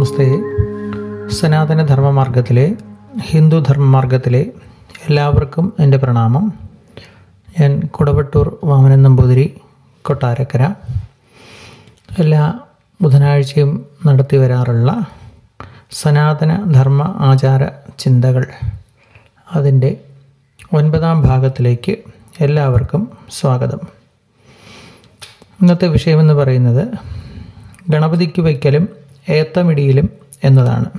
നമസ്തേ സനാതന ധർമ്മമാർഗത്തിലെ ഹിന്ദു ധർമ്മമാർഗത്തിലെ എല്ലാവർക്കും എൻ്റെ പ്രണാമം ഞാൻ കുടവട്ടൂർ വാമനൻ നമ്പൂതിരി കൊട്ടാരക്കര എല്ലാ ബുധനാഴ്ചയും നടത്തി വരാറുള്ള സനാതന ധർമ്മ ആചാര ചിന്തകൾ അതിൻ്റെ ഒൻപതാം ഭാഗത്തിലേക്ക് എല്ലാവർക്കും സ്വാഗതം ഇന്നത്തെ വിഷയമെന്ന് പറയുന്നത് ഗണപതിക്ക് വയ്ക്കലും ഏത്തമിടിയിലും എന്നതാണ്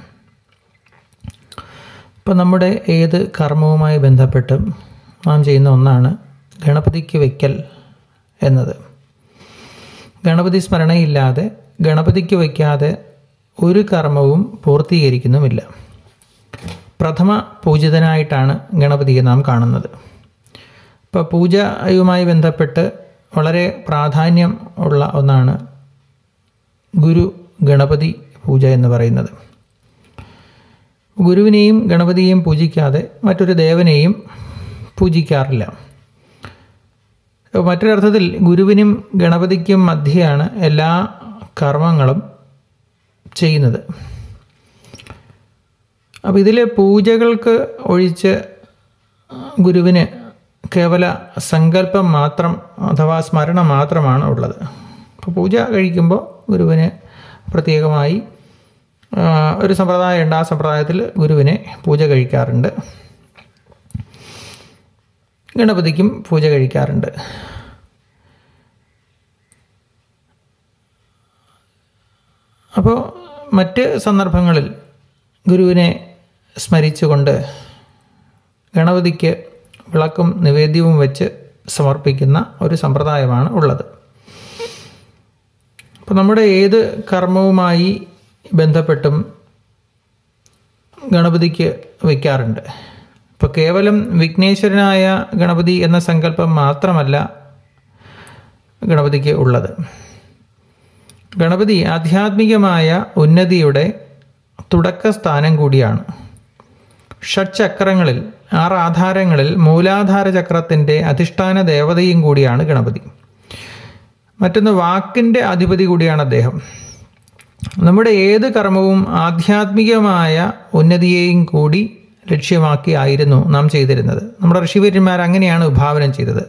ഇപ്പോൾ നമ്മുടെ ഏത് കർമ്മവുമായി ബന്ധപ്പെട്ടും നാം ചെയ്യുന്ന ഒന്നാണ് ഗണപതിക്ക് വയ്ക്കൽ എന്നത് ഗണപതി സ്മരണയില്ലാതെ ഗണപതിക്ക് വയ്ക്കാതെ ഒരു കർമ്മവും പൂർത്തീകരിക്കുന്നുമില്ല പ്രഥമ പൂജിതനായിട്ടാണ് ഗണപതിയെ നാം കാണുന്നത് ഇപ്പോൾ പൂജയുമായി ബന്ധപ്പെട്ട് വളരെ പ്രാധാന്യം ഉള്ള ഒന്നാണ് ഗുരു ഗണപതി പൂജ എന്ന് പറയുന്നത് ഗുരുവിനെയും ഗണപതിയെയും പൂജിക്കാതെ മറ്റൊരു ദേവനെയും പൂജിക്കാറില്ല മറ്റൊരർത്ഥത്തിൽ ഗുരുവിനും ഗണപതിക്കും മധ്യയാണ് എല്ലാ കർമ്മങ്ങളും ചെയ്യുന്നത് അപ്പോൾ ഇതിലെ പൂജകൾക്ക് ഒഴിച്ച് ഗുരുവിന് കേവല സങ്കല്പം മാത്രം അഥവാ സ്മരണ മാത്രമാണ് ഉള്ളത് അപ്പോൾ പൂജ കഴിക്കുമ്പോൾ ഗുരുവിന് പ്രത്യേകമായി ഒരു സമ്പ്രദായമുണ്ട് ആ സമ്പ്രദായത്തിൽ ഗുരുവിനെ പൂജ കഴിക്കാറുണ്ട് ഗണപതിക്കും പൂജ കഴിക്കാറുണ്ട് അപ്പോൾ മറ്റ് സന്ദർഭങ്ങളിൽ ഗുരുവിനെ സ്മരിച്ചുകൊണ്ട് ഗണപതിക്ക് വിളക്കും നിവേദ്യവും വെച്ച് സമർപ്പിക്കുന്ന ഒരു സമ്പ്രദായമാണ് ഉള്ളത് അപ്പോൾ നമ്മുടെ ഏത് കർമ്മവുമായി ബന്ധപ്പെട്ടും ഗണപതിക്ക് വയ്ക്കാറുണ്ട് ഇപ്പോൾ കേവലം വിഘ്നേശ്വരനായ ഗണപതി എന്ന സങ്കല്പം മാത്രമല്ല ഗണപതിക്ക് ഉള്ളത് ഗണപതി ആധ്യാത്മികമായ ഉന്നതിയുടെ തുടക്ക സ്ഥാനം കൂടിയാണ് ഷഡ്ചക്രങ്ങളിൽ ആറ് ആധാരങ്ങളിൽ മൂലാധാര ചക്രത്തിൻ്റെ അധിഷ്ഠാന ദേവതയും കൂടിയാണ് ഗണപതി മറ്റൊന്ന് വാക്കിൻ്റെ അധിപതി കൂടിയാണ് അദ്ദേഹം നമ്മുടെ ഏത് കർമ്മവും ആധ്യാത്മികമായ ഉന്നതിയെയും കൂടി ലക്ഷ്യമാക്കി ആയിരുന്നു നാം ചെയ്തിരുന്നത് നമ്മുടെ ഋഷിവര്യന്മാർ അങ്ങനെയാണ് വിഭാവനം ചെയ്തത്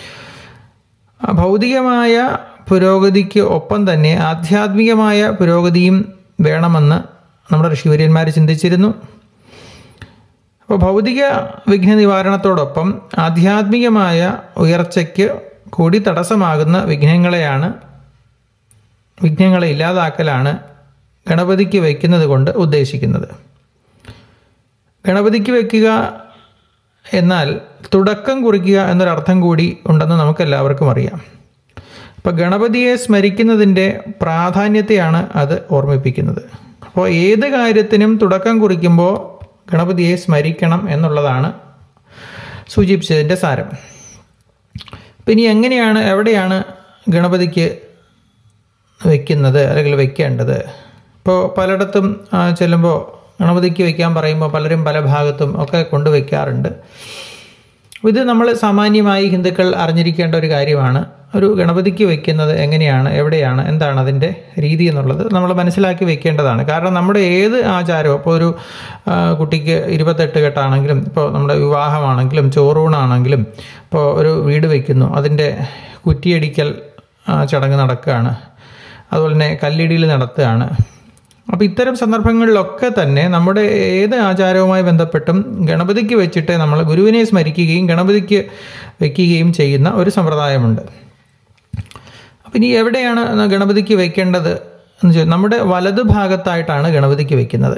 ഭൗതികമായ പുരോഗതിക്ക് ഒപ്പം തന്നെ ആധ്യാത്മികമായ പുരോഗതിയും വേണമെന്ന് നമ്മുടെ ഋഷിവര്യന്മാർ ചിന്തിച്ചിരുന്നു അപ്പോൾ ഭൗതിക വിഘ്ന നിവാരണത്തോടൊപ്പം ആധ്യാത്മികമായ ഉയർച്ചയ്ക്ക് കൂടി തടസ്സമാകുന്ന വിഘ്നങ്ങളെയാണ് വിഘ്നങ്ങളെ ഇല്ലാതാക്കലാണ് ഗണപതിക്ക് വയ്ക്കുന്നത് കൊണ്ട് ഉദ്ദേശിക്കുന്നത് ഗണപതിക്ക് വയ്ക്കുക എന്നാൽ തുടക്കം കുറിക്കുക എന്നൊരർത്ഥം കൂടി ഉണ്ടെന്ന് നമുക്കെല്ലാവർക്കും അറിയാം അപ്പോൾ ഗണപതിയെ സ്മരിക്കുന്നതിൻ്റെ പ്രാധാന്യത്തെയാണ് അത് ഓർമ്മിപ്പിക്കുന്നത് അപ്പോൾ ഏത് കാര്യത്തിനും തുടക്കം കുറിക്കുമ്പോൾ ഗണപതിയെ സ്മരിക്കണം എന്നുള്ളതാണ് സൂചിപ്പിച്ചതിൻ്റെ സാരം പിന്നെ എങ്ങനെയാണ് എവിടെയാണ് ഗണപതിക്ക് വയ്ക്കുന്നത് അല്ലെങ്കിൽ വയ്ക്കേണ്ടത് ഇപ്പോൾ പലയിടത്തും ചെല്ലുമ്പോൾ ഗണപതിക്ക് വയ്ക്കാൻ പറയുമ്പോൾ പലരും പല ഭാഗത്തും ഒക്കെ കൊണ്ടുവയ്ക്കാറുണ്ട് ഇത് നമ്മൾ സാമാന്യമായി ഹിന്ദുക്കൾ അറിഞ്ഞിരിക്കേണ്ട ഒരു കാര്യമാണ് ഒരു ഗണപതിക്ക് വയ്ക്കുന്നത് എങ്ങനെയാണ് എവിടെയാണ് എന്താണ് അതിൻ്റെ രീതി എന്നുള്ളത് നമ്മൾ മനസ്സിലാക്കി വെക്കേണ്ടതാണ് കാരണം നമ്മുടെ ഏത് ആചാരവും ഇപ്പോൾ ഒരു കുട്ടിക്ക് ഇരുപത്തെട്ട് കെട്ടാണെങ്കിലും ഇപ്പോൾ നമ്മുടെ വിവാഹമാണെങ്കിലും ചോറൂണാണെങ്കിലും ഇപ്പോൾ ഒരു വീട് വയ്ക്കുന്നു അതിൻ്റെ കുറ്റിയടിക്കൽ ചടങ്ങ് നടക്കുകയാണ് അതുപോലെ തന്നെ കല്ലിടിയിൽ നടത്തുകയാണ് അപ്പോൾ ഇത്തരം സന്ദർഭങ്ങളിലൊക്കെ തന്നെ നമ്മുടെ ഏത് ആചാരവുമായി ബന്ധപ്പെട്ടും ഗണപതിക്ക് വെച്ചിട്ട് നമ്മൾ ഗുരുവിനെ സ്മരിക്കുകയും ഗണപതിക്ക് വയ്ക്കുകയും ചെയ്യുന്ന ഒരു സമ്പ്രദായമുണ്ട് അപ്പം ഇനി എവിടെയാണ് ഗണപതിക്ക് വയ്ക്കേണ്ടത് എന്ന് ചോദിച്ചാൽ നമ്മുടെ വലത് ഭാഗത്തായിട്ടാണ് ഗണപതിക്ക് വയ്ക്കുന്നത്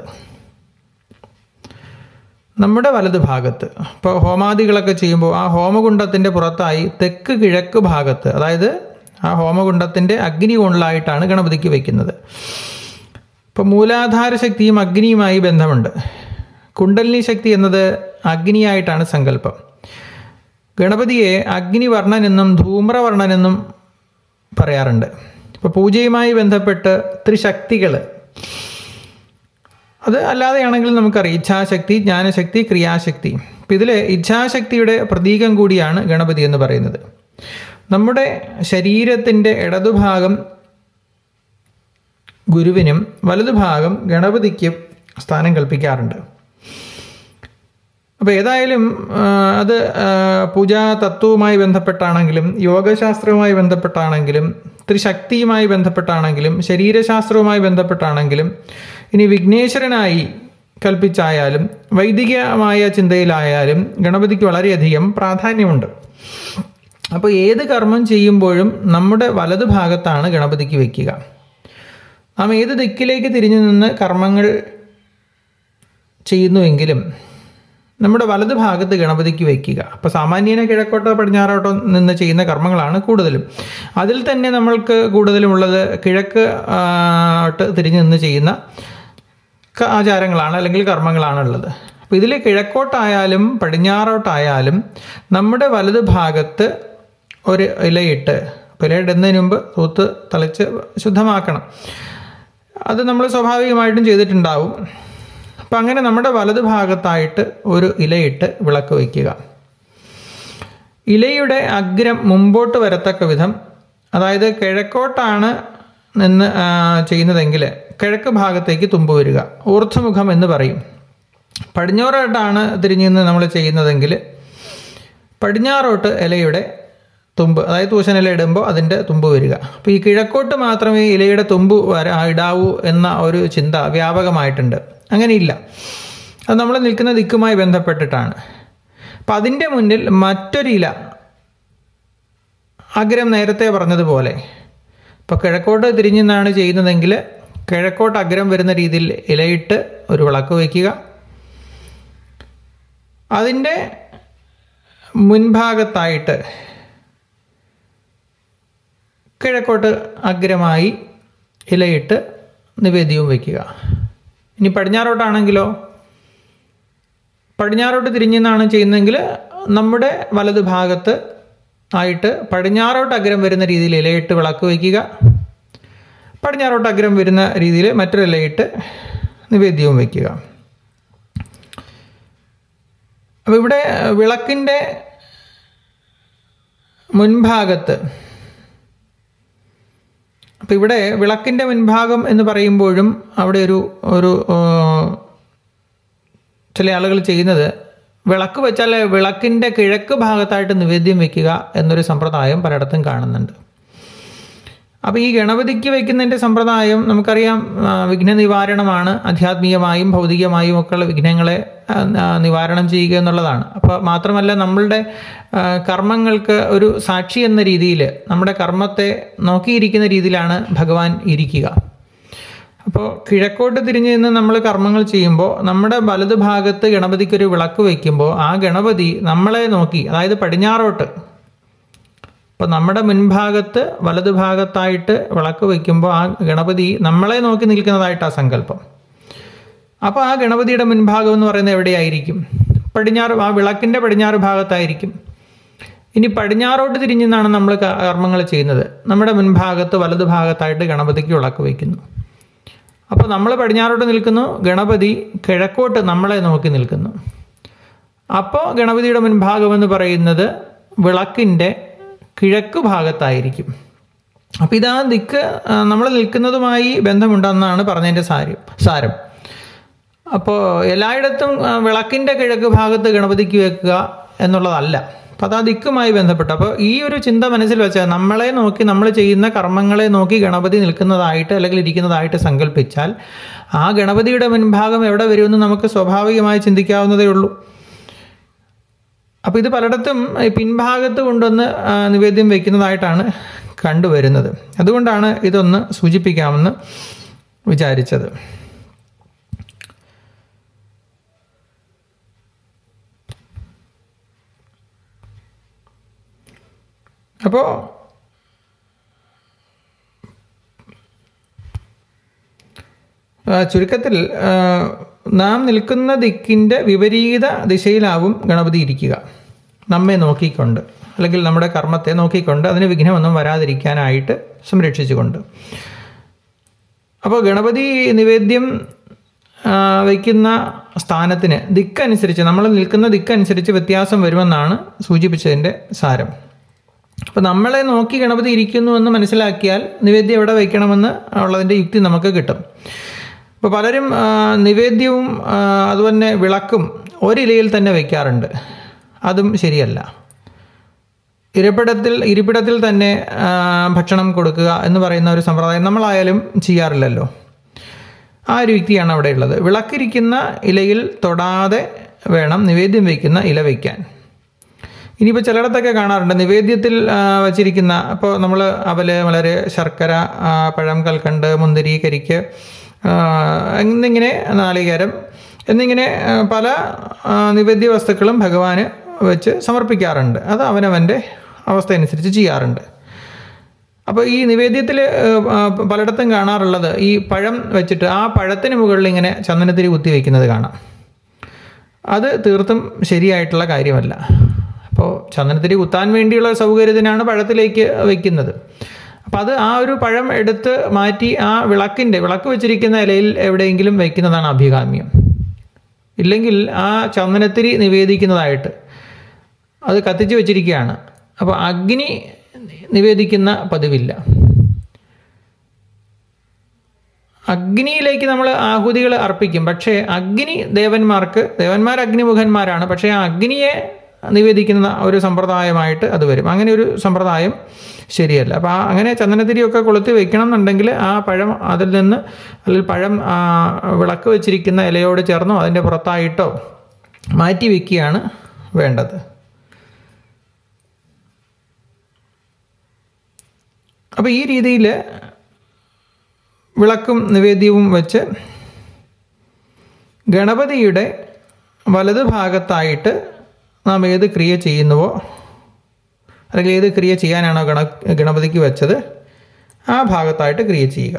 നമ്മുടെ വലത് ഭാഗത്ത് ഇപ്പോൾ ഹോമാദികളൊക്കെ ചെയ്യുമ്പോൾ ആ ഹോമകുണ്ടത്തിൻ്റെ പുറത്തായി തെക്ക് കിഴക്ക് ഭാഗത്ത് അതായത് ആ ഹോമകുണ്ടത്തിൻ്റെ അഗ്നി കൊണ്ടിലായിട്ടാണ് ഗണപതിക്ക് വയ്ക്കുന്നത് ഇപ്പോൾ മൂലാധാര ശക്തിയും അഗ്നിയുമായി ബന്ധമുണ്ട് കുണ്ടലിനി ശക്തി എന്നത് അഗ്നിയായിട്ടാണ് സങ്കല്പം ഗണപതിയെ അഗ്നിവർണ്ണനെന്നും ധൂമ്രവർണ്ണനെന്നും പറയാറുണ്ട് ഇപ്പോൾ പൂജയുമായി ബന്ധപ്പെട്ട് ത്രിശക്തികൾ അത് അല്ലാതെയാണെങ്കിൽ നമുക്കറിയാം ഇച്ഛാശക്തി ജ്ഞാനശക്തി ക്രിയാശക്തി ഇപ്പം ഇതിൽ ഇച്ഛാശക്തിയുടെ പ്രതീകം കൂടിയാണ് ഗണപതി എന്ന് പറയുന്നത് നമ്മുടെ ശരീരത്തിൻ്റെ ഇടതുഭാഗം ഗുരുവിനും വലതുഭാഗം ഗണപതിക്കും സ്ഥാനം കൽപ്പിക്കാറുണ്ട് അപ്പോൾ ഏതായാലും ആ, അത് ആ, പൂജാ തത്വവുമായി ബന്ധപ്പെട്ടാണെങ്കിലും യോഗശാസ്ത്രവുമായി ബന്ധപ്പെട്ടാണെങ്കിലും ത്രിശക്തിയുമായി ബന്ധപ്പെട്ടാണെങ്കിലും ശരീരശാസ്ത്രവുമായി ബന്ധപ്പെട്ടാണെങ്കിലും ഇനി വിഘ്നേശ്വരനായി കൽപ്പിച്ചായാലും വൈദികമായ ചിന്തയിലായാലും ഗണപതിക്ക് വളരെയധികം പ്രാധാന്യമുണ്ട് അപ്പോൾ ഏത് കർമ്മം ചെയ്യുമ്പോഴും നമ്മുടെ വലത് ഭാഗത്താണ് ഗണപതിക്ക് വയ്ക്കുക നാം ഏത് ദിക്കിലേക്ക് തിരിഞ്ഞു നിന്ന് കർമ്മങ്ങൾ ചെയ്യുന്നുവെങ്കിലും നമ്മുടെ വലത് ഭാഗത്ത് ഗണപതിക്ക് വയ്ക്കുക അപ്പോൾ സാമാന്യന കിഴക്കോട്ടോ പടിഞ്ഞാറോട്ടോ നിന്ന് ചെയ്യുന്ന കർമ്മങ്ങളാണ് കൂടുതലും അതിൽ തന്നെ നമ്മൾക്ക് കൂടുതലും ഉള്ളത് കിഴക്ക് ആ, ട്ട് തിരിഞ്ഞു നിന്ന് ചെയ്യുന്ന ക- ആചാരങ്ങളാണ് അല്ലെങ്കിൽ കർമ്മങ്ങളാണ് ഉള്ളത് അപ്പോൾ ഇതിൽ കിഴക്കോട്ടായാലും പടിഞ്ഞാറോട്ടായാലും നമ്മുടെ വലത് ഭാഗത്ത് ഒരു ഇലയിട്ട് അപ്പോൾ ഇലയിടുന്നതിന് മുമ്പ് തൂത്ത് തളിച്ച് ശുദ്ധമാക്കണം അത് നമ്മൾ സ്വാഭാവികമായിട്ടും ചെയ്തിട്ടുണ്ടാവും അപ്പം അങ്ങനെ നമ്മുടെ വലത് ഭാഗത്തായിട്ട് ഒരു ഇലയിട്ട് വിളക്ക് വയ്ക്കുക ഇലയുടെ അഗ്രം മുമ്പോട്ട് വരത്തക്ക വിധം അതായത് കിഴക്കോട്ടാണ് നിന്ന് ആ, ചെയ്യുന്നതെങ്കിൽ കിഴക്ക് ഭാഗത്തേക്ക് തുമ്പ് വരിക ഊർധ്വമുഖം എന്ന് പറയും പടിഞ്ഞാറോട്ടാണ് തിരിഞ്ഞു നിന്ന് നമ്മൾ ചെയ്യുന്നതെങ്കിൽ പടിഞ്ഞാറോട്ട് ഇലയുടെ തുമ്പ് അതായത് തൂശനില ഇടുമ്പോൾ അതിൻ്റെ തുമ്പ് വരിക അപ്പോൾ ഈ കിഴക്കോട്ട് മാത്രമേ ഇലയുടെ തുമ്പ് വര ഇടാവൂ എന്ന ഒരു ചിന്ത വ്യാപകമായിട്ടുണ്ട് അങ്ങനെയില്ല അത് നമ്മൾ നിൽക്കുന്ന ദിക്കുമായി ബന്ധപ്പെട്ടിട്ടാണ് അപ്പം അതിൻ്റെ മുന്നിൽ മറ്റൊരു ഇല അഗ്രം നേരത്തെ പറഞ്ഞതുപോലെ ഇപ്പോൾ കിഴക്കോട്ട് തിരിഞ്ഞു നിന്നാണ് ചെയ്യുന്നതെങ്കിൽ കിഴക്കോട്ട് അഗ്രം വരുന്ന രീതിയിൽ ഇലയിട്ട് ഒരു വിളക്ക് വയ്ക്കുക അതിൻ്റെ മുൻഭാഗത്തായിട്ട് കിഴക്കോട്ട് അഗ്രമായി ഇലയിട്ട് നിവേദ്യവും വയ്ക്കുക ഇനി പടിഞ്ഞാറോട്ടാണെങ്കിലോ പടിഞ്ഞാറോട്ട് തിരിഞ്ഞെന്നാണ് ചെയ്യുന്നതെങ്കിൽ നമ്മുടെ വലത് ഭാഗത്ത് ആയിട്ട് പടിഞ്ഞാറോട്ട് അഗ്രം വരുന്ന രീതിയിൽ ഇലയിട്ട് വിളക്ക് വയ്ക്കുക പടിഞ്ഞാറോട്ട് അഗ്രം വരുന്ന രീതിയിൽ മറ്റൊരു ഇലയിട്ട് നിവേദ്യവും വയ്ക്കുക അപ്പോൾ ഇവിടെ വിളക്കിൻ്റെ മുൻഭാഗത്ത് അപ്പോൾ ഇവിടെ വിളക്കിൻ്റെ മുൻഭാഗം എന്ന് പറയുമ്പോഴും അവിടെ ഒരു ഒരു ആ, ചില ആളുകൾ ചെയ്യുന്നത് വിളക്ക് വെച്ചാൽ വിളക്കിൻ്റെ കിഴക്ക് ഭാഗത്തായിട്ട് നിവേദ്യം വെക്കുക എന്നൊരു സമ്പ്രദായം പലയിടത്തും കാണുന്നുണ്ട് അപ്പോൾ ഈ ഗണപതിക്ക് വയ്ക്കുന്നതിൻ്റെ സമ്പ്രദായം നമുക്കറിയാം ആ, വിഘ്ന നിവാരണമാണ് ആധ്യാത്മികമായും ഭൗതികമായും ഒക്കെയുള്ള വിഘ്നങ്ങളെ ആ, ആ, നിവാരണം ചെയ്യുക എന്നുള്ളതാണ് അപ്പോൾ മാത്രമല്ല നമ്മളുടെ ആ, കർമ്മങ്ങൾക്ക് ഒരു സാക്ഷി എന്ന രീതിയിൽ നമ്മുടെ കർമ്മത്തെ നോക്കിയിരിക്കുന്ന രീതിയിലാണ് ഭഗവാൻ ഇരിക്കുക അപ്പോൾ കിഴക്കോട്ട് തിരിഞ്ഞു നിന്ന് നമ്മൾ കർമ്മങ്ങൾ ചെയ്യുമ്പോൾ നമ്മുടെ വലത് ഭാഗത്ത് ഗണപതിക്കൊരു വിളക്ക് വയ്ക്കുമ്പോൾ ആ ഗണപതി നമ്മളെ നോക്കി അതായത് പടിഞ്ഞാറോട്ട് അപ്പോൾ നമ്മുടെ മുൻഭാഗത്ത് വലത് ഭാഗത്തായിട്ട് വിളക്ക് വയ്ക്കുമ്പോൾ ആ ഗണപതി നമ്മളെ നോക്കി നിൽക്കുന്നതായിട്ടാണ് സങ്കല്പം അപ്പോൾ ആ ഗണപതിയുടെ മുൻഭാഗം എന്ന് പറയുന്നത് എവിടെയായിരിക്കും പടിഞ്ഞാറ് ആ വിളക്കിൻ്റെ പടിഞ്ഞാറ് ഭാഗത്തായിരിക്കും ഇനി പടിഞ്ഞാറോട്ട് തിരിഞ്ഞെന്നാണ് നമ്മൾ ക- കർമ്മങ്ങൾ ചെയ്യുന്നത് നമ്മുടെ മുൻഭാഗത്ത് വലത് ഭാഗത്തായിട്ട് ഗണപതിക്ക് വിളക്ക് വയ്ക്കുന്നു അപ്പോൾ നമ്മൾ പടിഞ്ഞാറോട്ട് നിൽക്കുന്നു ഗണപതി കിഴക്കോട്ട് നമ്മളെ നോക്കി നിൽക്കുന്നു അപ്പോൾ ഗണപതിയുടെ മുൻഭാഗം എന്ന് പറയുന്നത് വിളക്കിൻ്റെ കിഴക്ക് ഭാഗത്തായിരിക്കും അപ്പോൾ ഇതാ ദിക്ക് നമ്മൾ നിൽക്കുന്നതുമായി ബന്ധമുണ്ടെന്നാണ് പറഞ്ഞതിൻ്റെ സാരം സാരം അപ്പോൾ എല്ലായിടത്തും ആ, വിളക്കിൻ്റെ കിഴക്ക് ഭാഗത്ത് ഗണപതിക്ക് വെക്കുക എന്നുള്ളതല്ല അപ്പോൾ അത് ആ ദിക്കുമായി ബന്ധപ്പെട്ട് അപ്പോൾ ഈ ഒരു ചിന്ത മനസ്സിൽ വെച്ചാൽ നമ്മളെ നോക്കി നമ്മൾ ചെയ്യുന്ന കർമ്മങ്ങളെ നോക്കി ഗണപതി നിൽക്കുന്നതായിട്ട് അല്ലെങ്കിൽ ഇരിക്കുന്നതായിട്ട് സങ്കല്പിച്ചാൽ ആ ഗണപതിയുടെ മുൻഭാഗം എവിടെ വരുമെന്ന് നമുക്ക് സ്വാഭാവികമായി ചിന്തിക്കാവുന്നതേ ഉള്ളൂ അപ്പോൾ ഇത് പലയിടത്തും ഈ പിൻഭാഗത്ത് കൊണ്ടുവന്ന് ആ, നിവേദ്യം വയ്ക്കുന്നതായിട്ടാണ് കണ്ടുവരുന്നത് അതുകൊണ്ടാണ് ഇതൊന്ന് സൂചിപ്പിക്കാമെന്ന് വിചാരിച്ചത് അപ്പോൾ ആ, ചുരുക്കത്തിൽ ആ, നാം നിൽക്കുന്ന ദിക്കിൻ്റെ വിപരീത ദിശയിലാവും ഗണപതി ഇരിക്കുക നമ്മെ നോക്കിക്കൊണ്ട് അല്ലെങ്കിൽ നമ്മുടെ കർമ്മത്തെ നോക്കിക്കൊണ്ട് അതിന് വിഘ്നമൊന്നും വരാതിരിക്കാനായിട്ട് സംരക്ഷിച്ചുകൊണ്ട് അപ്പോൾ ഗണപതി നിവേദ്യം ആ, വയ്ക്കുന്ന സ്ഥാനത്തിന് ദിക്കനുസരിച്ച് നമ്മൾ നിൽക്കുന്ന ദിക്കനുസരിച്ച് വ്യത്യാസം വരുമെന്നാണ് സൂചിപ്പിച്ചതിൻ്റെ സാരം അപ്പോൾ നമ്മളെ നോക്കി ഗണപതി ഇരിക്കുന്നു എന്ന് മനസ്സിലാക്കിയാൽ നിവേദ്യം എവിടെ വയ്ക്കണമെന്ന് ഉള്ളതിൻ്റെ യുക്തി നമുക്ക് കിട്ടും ഇപ്പോൾ പലരും ആ, നിവേദ്യവും ആ, അതുപോലെ വിളക്കും ഒരിലയിൽ തന്നെ വയ്ക്കാറുണ്ട് അതും ശരിയല്ല ഇരിപ്പിടത്തിൽ ഇരിപ്പിടത്തിൽ തന്നെ ആ, ഭക്ഷണം കൊടുക്കുക എന്ന് പറയുന്ന ഒരു സമ്പ്രദായം നമ്മളായാലും ചെയ്യാറില്ലല്ലോ ആ ഒരു യുക്തിയാണ് അവിടെ ഉള്ളത് വിളക്കിരിക്കുന്ന ഇലയിൽ തൊടാതെ വേണം നിവേദ്യം വയ്ക്കുന്ന ഇല വയ്ക്കാൻ ഇനിയിപ്പോൾ ചിലയിടത്തൊക്കെ കാണാറുണ്ട് നിവേദ്യത്തിൽ ആ, വച്ചിരിക്കുന്ന ഇപ്പോൾ നമ്മൾ അവല് വളരെ ശർക്കര ആ, പഴം കൽക്കണ്ട് മുന്തിരി കരിക്ക് ആ, എന്നിങ്ങനെ നാളികേരം എന്നിങ്ങനെ ആ, പല ആ, നിവേദ്യ വസ്തുക്കളും ഭഗവാന് വെച്ച് സമർപ്പിക്കാറുണ്ട് അത് അവനവൻ്റെ അവസ്ഥ അനുസരിച്ച് ചെയ്യാറുണ്ട് അപ്പോൾ ഈ നിവേദ്യത്തിൽ പലയിടത്തും കാണാറുള്ളത് ഈ പഴം വെച്ചിട്ട് ആ പഴത്തിന് മുകളിൽ ഇങ്ങനെ ചന്ദനത്തിരി കുത്തി വയ്ക്കുന്നത് കാണാം അത് തീർത്തും ശരിയായിട്ടുള്ള കാര്യമല്ല അപ്പോൾ ചന്ദനത്തിരി കുത്താൻ വേണ്ടിയുള്ള സൗകര്യത്തിനാണ് പഴത്തിലേക്ക് വയ്ക്കുന്നത് അപ്പോൾ അത് ആ ഒരു പഴം എടുത്ത് മാറ്റി ആ വിളക്കിൻ്റെ വിളക്ക് വെച്ചിരിക്കുന്ന ഇലയിൽ എവിടെയെങ്കിലും വയ്ക്കുന്നതാണ് അഭികാമ്യം ഇല്ലെങ്കിൽ ആ ചന്ദനത്തിരി നിവേദിക്കുന്നതായിട്ട് അത് കത്തിച്ച് വെച്ചിരിക്കുകയാണ് അപ്പോൾ അഗ്നി നിവേദിക്കുന്ന പതിവില്ല അഗ്നിയിലേക്ക് നമ്മൾ ആഹുതികൾ അർപ്പിക്കും പക്ഷേ അഗ്നി ദേവന്മാർക്ക് ദേവന്മാർ അഗ്നിമുഖന്മാരാണ് പക്ഷേ ആ അഗ്നിയെ നിവേദിക്കുന്ന ഒരു സമ്പ്രദായമായിട്ട് അത് വരും അങ്ങനെ ഒരു സമ്പ്രദായം ശരിയല്ല അപ്പോൾ ആ അങ്ങനെ ചന്ദനത്തിരിയൊക്കെ കൊളുത്തി വെക്കണം എന്നുണ്ടെങ്കിൽ ആ പഴം അതിൽ നിന്ന് അല്ലെങ്കിൽ പഴം ആ, വിളക്ക് വെച്ചിരിക്കുന്ന ഇലയോട് ചേർന്നോ അതിൻ്റെ പുറത്തായിട്ടോ മാറ്റി വയ്ക്കുകയാണ് വേണ്ടത് അപ്പോൾ ഈ രീതിയിൽ വിളക്കും നിവേദ്യവും വെച്ച് ഗണപതിയുടെ വലത് ഭാഗത്തായിട്ട് നാം ഏത് ക്രിയ ചെയ്യുന്നുവോ അല്ലെങ്കിൽ ഏത് ക്രിയ ചെയ്യാനാണോ ഗണ ഗണപതിക്ക് വെച്ചത് ആ ഭാഗത്തായിട്ട് ക്രിയ ചെയ്യുക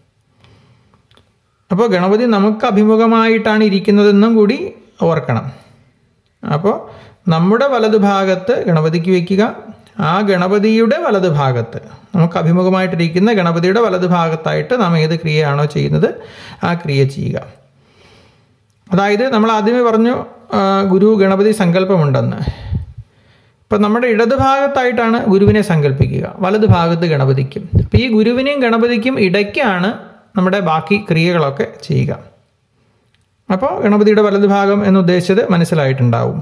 അപ്പോൾ ഗണപതി നമുക്ക് അഭിമുഖമായിട്ടാണ് ഇരിക്കുന്നതെന്നും കൂടി ഓർക്കണം അപ്പോൾ നമ്മുടെ വലതു ഭാഗത്ത് ഗണപതിക്ക് വയ്ക്കുക ആ ഗണപതിയുടെ വലതു ഭാഗത്ത് നമുക്ക് അഭിമുഖമായിട്ടിരിക്കുന്ന ഗണപതിയുടെ വലതു ഭാഗത്തായിട്ട് നാം ഏത് ക്രിയയാണോ ചെയ്യുന്നത് ആ ക്രിയ ചെയ്യുക അതായത് നമ്മൾ ആദ്യമേ പറഞ്ഞു ആ, ഗുരു ഗണപതി സങ്കല്പമുണ്ടെന്ന് ഇപ്പം നമ്മുടെ ഇടത് ഭാഗത്തായിട്ടാണ് ഗുരുവിനെ സങ്കല്പിക്കുക വലത് ഭാഗത്ത് ഗണപതിക്കും അപ്പം ഈ ഗുരുവിനെയും ഗണപതിക്കും ഇടയ്ക്കാണ് നമ്മുടെ ബാക്കി ക്രിയകളൊക്കെ ചെയ്യുക അപ്പോൾ ഗണപതിയുടെ വലത് ഭാഗം എന്ന് ഉദ്ദേശിച്ചത് മനസ്സിലായിട്ടുണ്ടാവും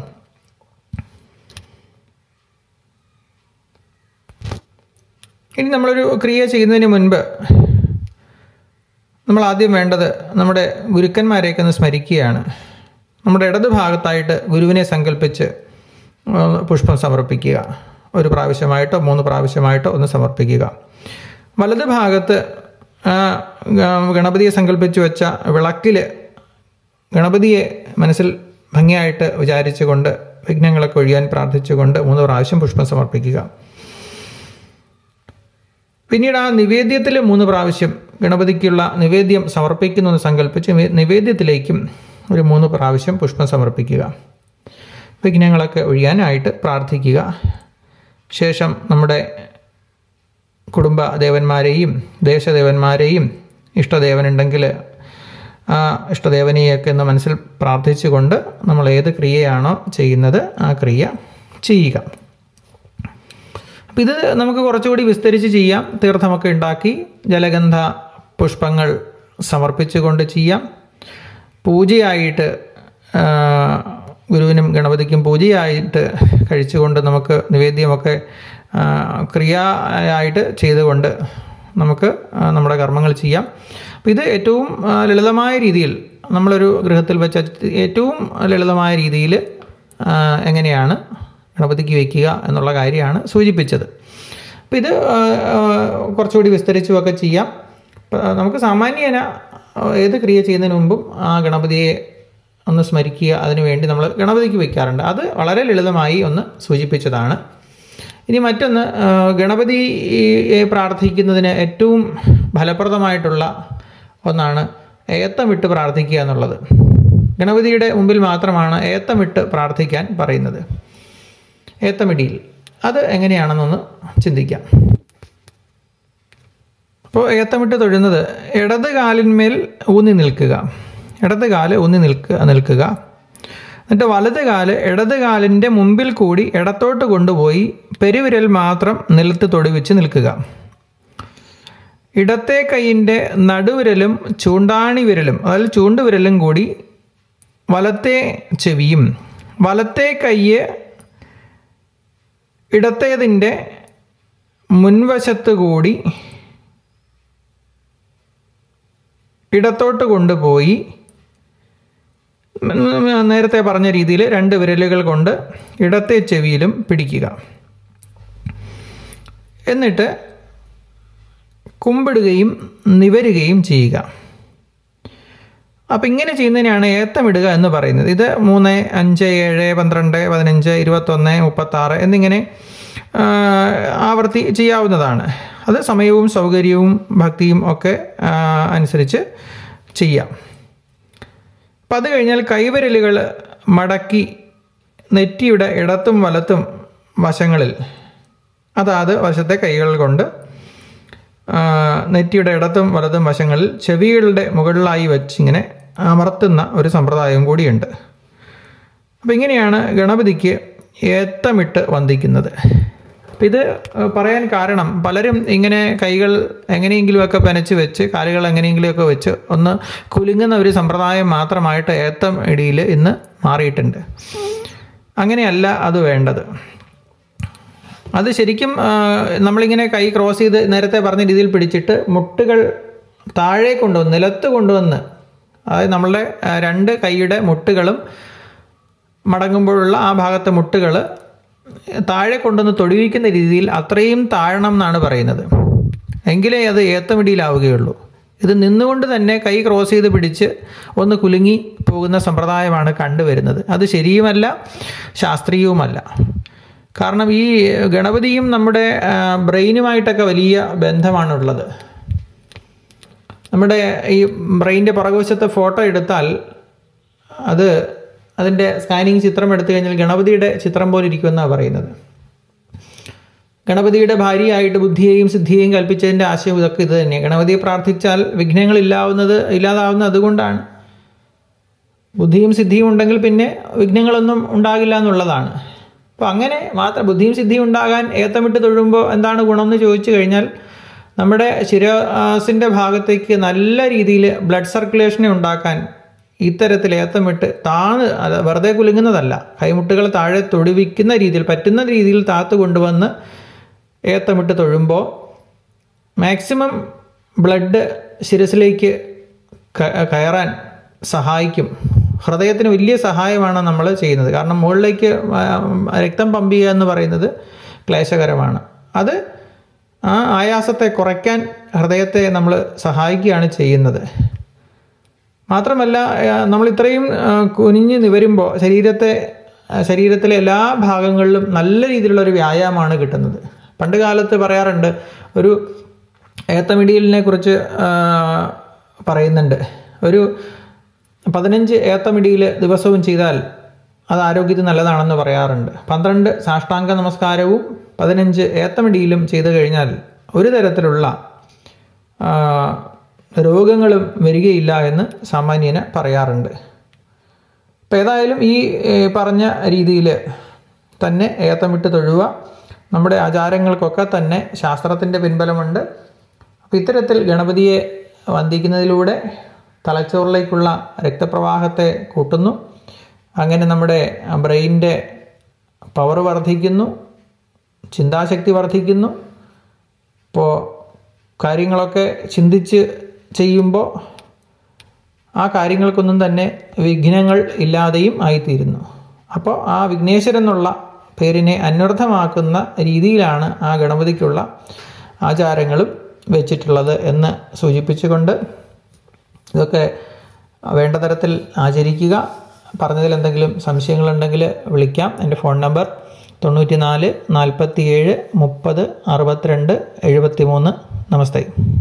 ഇനി നമ്മളൊരു ക്രിയ ചെയ്യുന്നതിന് മുൻപ് നമ്മൾ ആദ്യം വേണ്ടത് നമ്മുടെ ഗുരുക്കന്മാരെയൊക്കെ ഒന്ന് സ്മരിക്കുകയാണ് നമ്മുടെ ഇടത് ഭാഗത്തായിട്ട് ഗുരുവിനെ സങ്കല്പിച്ച് ആ, പുഷ്പം സമർപ്പിക്കുക ഒരു പ്രാവശ്യമായിട്ടോ മൂന്ന് പ്രാവശ്യമായിട്ടോ ഒന്ന് സമർപ്പിക്കുക വലത് ഭാഗത്ത് ആ, ഗ- ഗണപതിയെ സങ്കല്പിച്ച് വെച്ച വിളക്കിൽ ഗണപതിയെ മനസ്സിൽ ഭംഗിയായിട്ട് വിചാരിച്ചുകൊണ്ട് വിഘ്നങ്ങളൊക്കെ ഒഴിയാൻ പ്രാർത്ഥിച്ചുകൊണ്ട് മൂന്ന് പ്രാവശ്യം പുഷ്പം സമർപ്പിക്കുക പിന്നീട് ആ നിവേദ്യത്തിൽ മൂന്ന് പ്രാവശ്യം ഗണപതിക്കുള്ള നിവേദ്യം സമർപ്പിക്കുന്നു എന്ന് സങ്കല്പിച്ച് നിവേ- നിവേദ്യത്തിലേക്കും ഒരു മൂന്ന് പ്രാവശ്യം പുഷ്പം സമർപ്പിക്കുക വിഘ്നങ്ങളൊക്കെ ഒഴിയാനായിട്ട് പ്രാർത്ഥിക്കുക ശേഷം നമ്മുടെ കുടുംബ ദേവന്മാരെയും ദേശദേവന്മാരെയും ഇഷ്ടദേവനുണ്ടെങ്കിൽ ആ ഇഷ്ടദേവനെയൊക്കെ ഒന്ന് മനസ്സിൽ പ്രാർത്ഥിച്ചുകൊണ്ട് നമ്മൾ ഏത് ക്രിയയാണോ ചെയ്യുന്നത് ആ ക്രിയ ചെയ്യുക അപ്പം ഇത് നമുക്ക് കുറച്ചുകൂടി വിസ്തരിച്ച് ചെയ്യാം തീർത്ഥമൊക്കെ ഉണ്ടാക്കി ജലഗന്ധ പുഷ്പങ്ങൾ സമർപ്പിച്ചുകൊണ്ട് ചെയ്യാം പൂജയായിട്ട് ആ, ഗുരുവിനും ഗണപതിക്കും പൂജയായിട്ട് കഴിച്ചുകൊണ്ട് നമുക്ക് നിവേദ്യമൊക്കെ ആ, ക്രിയയായിട്ട് ചെയ്തുകൊണ്ട് നമുക്ക് ആ, നമ്മുടെ കർമ്മങ്ങൾ ചെയ്യാം അപ്പോൾ ഇത് ഏറ്റവും ആ, ലളിതമായ രീതിയിൽ നമ്മളൊരു ഗൃഹത്തിൽ വെച്ച ഏറ്റവും ലളിതമായ രീതിയിൽ ആ, എങ്ങനെയാണ് ഗണപതിക്ക് വയ്ക്കുക എന്നുള്ള കാര്യമാണ് സൂചിപ്പിച്ചത് അപ്പോൾ ഇത് ആ, ആ, കുറച്ചുകൂടി വിസ്തരിച്ചുമൊക്കെ ചെയ്യാം ഇപ്പം നമുക്ക് സാമാന്യേന ആ, ഏത് ക്രിയ ചെയ്യുന്നതിന് മുമ്പും ആ ഗണപതിയെ ഒന്ന് സ്മരിക്കുക അതിനു വേണ്ടി നമ്മൾ ഗണപതിക്ക് വയ്ക്കാറുണ്ട് അത് വളരെ ലളിതമായി ഒന്ന് സൂചിപ്പിച്ചതാണ് ഇനി മറ്റൊന്ന് ആ, ഗണപതിയെ പ്രാർത്ഥിക്കുന്നതിന് ഏറ്റവും ഫലപ്രദമായിട്ടുള്ള ഒന്നാണ് ഏത്തമിട്ട് പ്രാർത്ഥിക്കുക എന്നുള്ളത് ഗണപതിയുടെ മുമ്പിൽ മാത്രമാണ് ഏത്തമിട്ട് പ്രാർത്ഥിക്കാൻ പറയുന്നത് ഏത്തമിടിയിൽ അത് എങ്ങനെയാണെന്നൊന്ന് ചിന്തിക്കാം അപ്പോൾ ഏത്തമിട്ട് തൊഴുന്നത് ഇടത് കാലിന്മേൽ ഊന്നി നിൽക്കുക ഇടത് കാല് ഊന്നി നിൽക്കുക നിൽക്കുക എന്നിട്ട് വലത് കാല് ഇടത് കാലിൻ്റെ മുമ്പിൽ കൂടി ഇടത്തോട്ട് കൊണ്ടുപോയി പെരുവിരൽ മാത്രം നിലത്ത് തൊടുവിച്ച് നിൽക്കുക ഇടത്തെ കൈയിൻ്റെ നടുവിരലും ചൂണ്ടാണി വിരലും അതായത് ചൂണ്ടുവിരലും കൂടി വലത്തെ ചെവിയും വലത്തെ കയ്യ് ഇടത്തേതിൻ്റെ മുൻവശത്ത് കൂടി ഇടത്തോട്ട് കൊണ്ടുപോയി നേരത്തെ പറഞ്ഞ രീതിയിൽ രണ്ട് വിരലുകൾ കൊണ്ട് ഇടത്തെ ചെവിയിലും പിടിക്കുക എന്നിട്ട് കുമ്പിടുകയും നിവരുകയും ചെയ്യുക അപ്പം ഇങ്ങനെ ചെയ്യുന്നതിനാണ് ഏത്തമിടുക എന്ന് പറയുന്നത് ഇത് മൂന്ന് അഞ്ച് ഏഴ് പന്ത്രണ്ട് പതിനഞ്ച് ഇരുപത്തൊന്ന് മുപ്പത്താറ് എന്നിങ്ങനെ ആവർത്തി ചെയ്യാവുന്നതാണ് അത് സമയവും സൗകര്യവും ഭക്തിയും ഒക്കെ അനുസരിച്ച് ചെയ്യാം അപ്പം അത് കഴിഞ്ഞാൽ കൈവിരലുകൾ മടക്കി നെറ്റിയുടെ ഇടത്തും വലത്തും വശങ്ങളിൽ അതാത് വശത്തെ കൈകൾ കൊണ്ട് നെറ്റിയുടെ ഇടത്തും വലതും വശങ്ങളിൽ ചെവികളുടെ മുകളിലായി വെച്ചിങ്ങനെ അമർത്തുന്ന ഒരു സമ്പ്രദായം കൂടിയുണ്ട് അപ്പം ഇങ്ങനെയാണ് ഗണപതിക്ക് ഏത്തമിട്ട് വന്ദിക്കുന്നത് അപ്പം ഇത് പറയാൻ കാരണം പലരും ഇങ്ങനെ കൈകൾ എങ്ങനെയെങ്കിലുമൊക്കെ പനച്ച് വെച്ച് കാലുകൾ എങ്ങനെയെങ്കിലുമൊക്കെ വെച്ച് ഒന്ന് കുലുങ്ങുന്ന ഒരു സമ്പ്രദായം മാത്രമായിട്ട് ഏത്തം ഇടിയിൽ ഇന്ന് മാറിയിട്ടുണ്ട് അങ്ങനെയല്ല അത് വേണ്ടത് അത് ശരിക്കും നമ്മളിങ്ങനെ കൈ ക്രോസ് ചെയ്ത് നേരത്തെ പറഞ്ഞ രീതിയിൽ പിടിച്ചിട്ട് മുട്ടുകൾ താഴെ കൊണ്ടുവന്ന് നിലത്ത് കൊണ്ടുവന്ന് അതായത് നമ്മളുടെ രണ്ട് കൈയുടെ മുട്ടുകളും മടങ്ങുമ്പോഴുള്ള ആ ഭാഗത്തെ മുട്ടുകൾ താഴെ കൊണ്ടുവന്ന് തൊടുവിക്കുന്ന രീതിയിൽ അത്രയും താഴണം എന്നാണ് പറയുന്നത് എങ്കിലേ അത് ഏത്തമിടിയിലാവുകയുള്ളൂ ഇത് നിന്നുകൊണ്ട് തന്നെ കൈ ക്രോസ് ചെയ്ത് പിടിച്ച് ഒന്ന് കുലുങ്ങി പോകുന്ന സമ്പ്രദായമാണ് കണ്ടുവരുന്നത് അത് ശരിയുമല്ല ശാസ്ത്രീയവുമല്ല കാരണം ഈ ഗണപതിയും നമ്മുടെ ബ്രെയിനുമായിട്ടൊക്കെ വലിയ ബന്ധമാണുള്ളത് നമ്മുടെ ഈ ബ്രെയിൻ്റെ പുറകുവശത്തെ ഫോട്ടോ എടുത്താൽ അത് അതിൻ്റെ സ്കാനിങ് ചിത്രം എടുത്തു കഴിഞ്ഞാൽ ഗണപതിയുടെ ചിത്രം പോലെ ഇരിക്കുമെന്നാണ് പറയുന്നത് ഗണപതിയുടെ ഭാര്യയായിട്ട് ബുദ്ധിയെയും സിദ്ധിയെയും കൽപ്പിച്ചതിൻ്റെ ആശയം ഇതൊക്കെ ഇത് തന്നെയാണ് ഗണപതിയെ പ്രാർത്ഥിച്ചാൽ വിഘ്നങ്ങൾ ഇല്ലാവുന്നത് ഇല്ലാതാവുന്നത് അതുകൊണ്ടാണ് ബുദ്ധിയും സിദ്ധിയും ഉണ്ടെങ്കിൽ പിന്നെ വിഘ്നങ്ങളൊന്നും ഉണ്ടാകില്ല എന്നുള്ളതാണ് അപ്പോൾ അങ്ങനെ മാത്രം ബുദ്ധിയും സിദ്ധിയും ഉണ്ടാകാൻ ഏത്തമിട്ട് തൊഴുമ്പോൾ എന്താണ് ഗുണമെന്ന് ചോദിച്ചു കഴിഞ്ഞാൽ നമ്മുടെ ശിരസിൻ്റെ ഭാഗത്തേക്ക് നല്ല രീതിയിൽ ബ്ലഡ് സർക്കുലേഷനെ ഉണ്ടാക്കാൻ ഇത്തരത്തിൽ ഏത്തമിട്ട് താന്ന് അത് വെറുതെ കുലുങ്ങുന്നതല്ല കൈമുട്ടുകൾ താഴെ തൊടുവിക്കുന്ന രീതിയിൽ പറ്റുന്ന രീതിയിൽ താത്ത് കൊണ്ടുവന്ന് ഏത്തമിട്ട് തൊഴുമ്പോൾ മാക്സിമം ബ്ലഡ് ശിരസിലേക്ക് കയറാൻ സഹായിക്കും ഹൃദയത്തിന് വലിയ സഹായമാണ് നമ്മൾ ചെയ്യുന്നത് കാരണം മുകളിലേക്ക് രക്തം പമ്പ് ചെയ്യുക എന്ന് പറയുന്നത് ക്ലേശകരമാണ് അത് ആ ആയാസത്തെ കുറയ്ക്കാൻ ഹൃദയത്തെ നമ്മൾ സഹായിക്കുകയാണ് ചെയ്യുന്നത് മാത്രമല്ല നമ്മൾ ഇത്രയും കുനിഞ്ഞ് നിവരുമ്പോൾ ശരീരത്തെ ശരീരത്തിലെ എല്ലാ ഭാഗങ്ങളിലും നല്ല രീതിയിലുള്ള ഒരു വ്യായാമമാണ് കിട്ടുന്നത് പണ്ട് കാലത്ത് പറയാറുണ്ട് ഒരു ഏത്തമിടിയലിനെ കുറിച്ച് പറയുന്നുണ്ട് ഒരു പതിനഞ്ച് ഏത്തമിടിയിൽ ദിവസവും ചെയ്താൽ അത് ആരോഗ്യത്തിന് നല്ലതാണെന്ന് പറയാറുണ്ട് പന്ത്രണ്ട് സാഷ്ടാംഗ നമസ്കാരവും പതിനഞ്ച് ഏത്തമിടിയിലും ചെയ്തു കഴിഞ്ഞാൽ ഒരു തരത്തിലുള്ള രോഗങ്ങളും വരികയില്ല എന്ന് സാമാന്യന പറയാറുണ്ട് അപ്പം ഏതായാലും ഈ പറഞ്ഞ രീതിയിൽ തന്നെ ഏത്തമിട്ട് തൊഴുക നമ്മുടെ ആചാരങ്ങൾക്കൊക്കെ തന്നെ ശാസ്ത്രത്തിൻ്റെ പിൻബലമുണ്ട് അപ്പം ഇത്തരത്തിൽ ഗണപതിയെ വന്ദിക്കുന്നതിലൂടെ തലച്ചോറിലേക്കുള്ള രക്തപ്രവാഹത്തെ കൂട്ടുന്നു അങ്ങനെ നമ്മുടെ ബ്രെയിനിൻ്റെ പവർ വർദ്ധിക്കുന്നു ചിന്താശക്തി വർദ്ധിക്കുന്നു ഇപ്പോൾ കാര്യങ്ങളൊക്കെ ചിന്തിച്ച് ചെയ്യുമ്പോൾ ആ കാര്യങ്ങൾക്കൊന്നും തന്നെ വിഘ്നങ്ങൾ ഇല്ലാതെയും ആയിത്തീരുന്നു അപ്പോൾ ആ വിഘ്നേശ്വരൻ എന്നുള്ള പേരിനെ അന്വർത്ഥമാക്കുന്ന രീതിയിലാണ് ആ ഗണപതിക്കുള്ള ആചാരങ്ങളും വെച്ചിട്ടുള്ളത് എന്ന് സൂചിപ്പിച്ചുകൊണ്ട് ഇതൊക്കെ വേണ്ട തരത്തിൽ ആചരിക്കുക പറഞ്ഞതിൽ എന്തെങ്കിലും സംശയങ്ങളുണ്ടെങ്കിൽ വിളിക്കാം എൻ്റെ ഫോൺ നമ്പർ തൊണ്ണൂറ്റി നാല് നാൽപ്പത്തി ഏഴ് മുപ്പത് അറുപത്തിരണ്ട് എഴുപത്തി മൂന്ന് നമസ്തേ